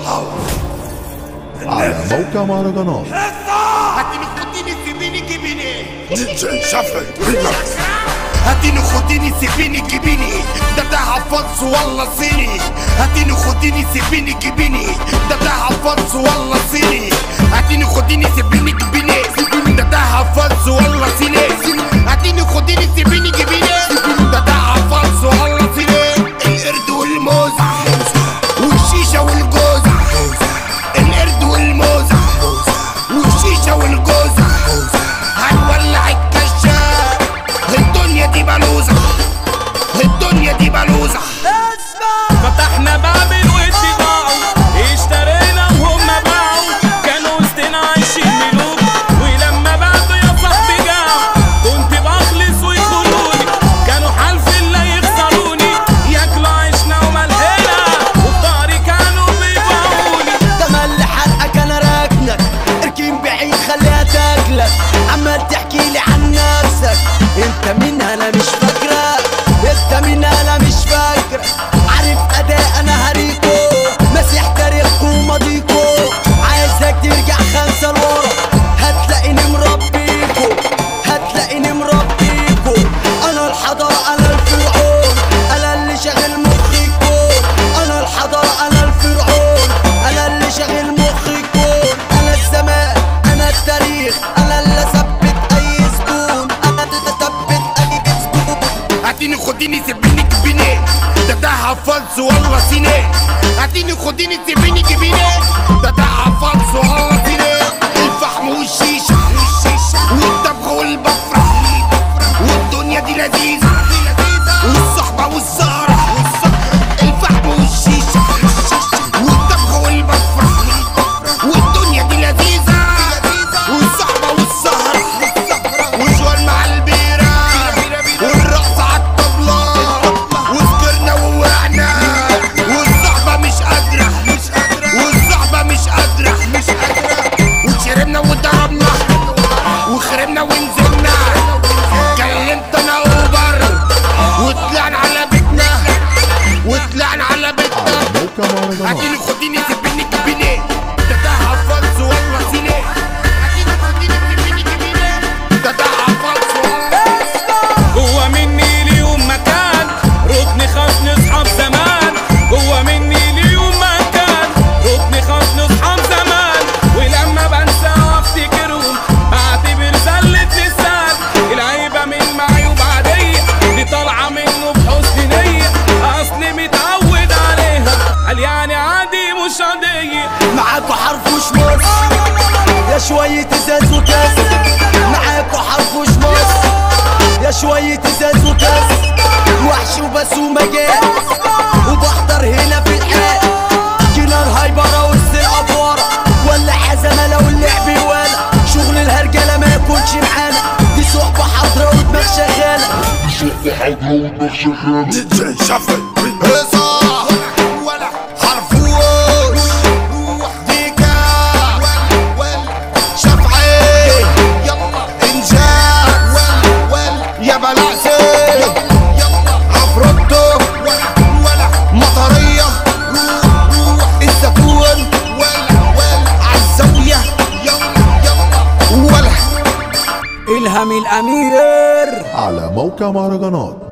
على موقع مهرجانات هاتيني خديني سيبيني جيبيني دي جي شافعي ريلاكس هاتيني خديني سيبيني جيبيني ده ده فلس والله صيني هاتيني خديني سيبيني جيبيني ده ده فلس والله صيني هاتيني خديني سيبيني جيبيني ده ده فلس والله صيني هاتيني خديني سيبيني جيبيني ده ده فلس والله صيني القرد والموز والشيشة والجوز القرد والموز والشيشة والجوز هنولع الكشاف الدنيا دي بلوزة الدنيا دي بلوزة فتحنا باب الود ضاعوا اشترينا وهم باعوا كانوا وسطنا عايشين ملوك ولما بعدوا يا صاحبي جاعوا كنت بخلص ويخونوني كانوا حلف لا يخسروني ياكلوا عيشنا وملحنا وفطاري كانوا بيبيعوني تملي حرقك انا راكنك اركن بعيد خليها تاكلك عمال تحكي لي عن نفسك انت مين انا مش فاكرك انت مين انا مش فاكرك عارف اداء انا هريكو مسيح تاريخكو وماضيكو عايزك ترجع خمسة لورا هتلاقيني مربيكو هتلاقيني مربيكو انا الحضارة انا الفرعون انا اللي شاغل مخيكو انا الحضارة انا الفرعون انا اللي شاغل مخيكو انا الزمان انا التاريخ انا اللي اثبت اي زبون انا اللي اثبت اي زبون هاتيني خديني سيبيني جيبيني ده ده فلس والله صيني هاتيني خديني سيبيني جيبيني ده ده فلس والله صيني الفحم والشيشة والطبخ والبفرة والدنيا دي لذيذة والصحبة والسهرة الفحم والشيشة والطبخ والبفرة والدنيا دي لذيذة والصحبة والسهرة وجوال مع البيرة والرقص على الطبلة وسكرنا ووقعنا والصحبة مش قادرة والصحبة مش قادرة وشربنا وضربنا وخربنا ونزلنا كلمت انا اوبر وطلعنا على بيتنا وطلعنا على بيتنا على موقع مهرجانات هاتيني خديني سيبيني جيبيني ده ده فلس والله سيني هاتيني خديني سيبيني جيبيني ده ده فلس والله جوا مني ليوم مكان ركن خاص نصحاب زمان جوا مني ليوم مكان ركن خاص نصحاب زمان ولما بنسى وافتكرهم بعتبر زلة لسان العيبة من معيوب عادية دي طالعة منه بحسن نية أصلي متعود عليها قال يعني عادي مش عادية معاكوا حرف وشمس يا شوية ازاز وكاس معاكوا حرف وشمس يا شوية ازاز وكاس وحش وبس ومجال وبحضر هنا في الحال جينا الهايبرة وسط الأفوارة ولا حزمة لو اللعب ولا شغل الهرجلة ما يكونش معانا دي صحبة حاضرة ودماغ شغالة دي جي شافعي هيصة ولا حرفوش ديكا شفعي يلا انجاز يا بلاسي عفروتو مطرية الزيتون عالزاوية ولا إلهام الأمير على موقع مهرجانات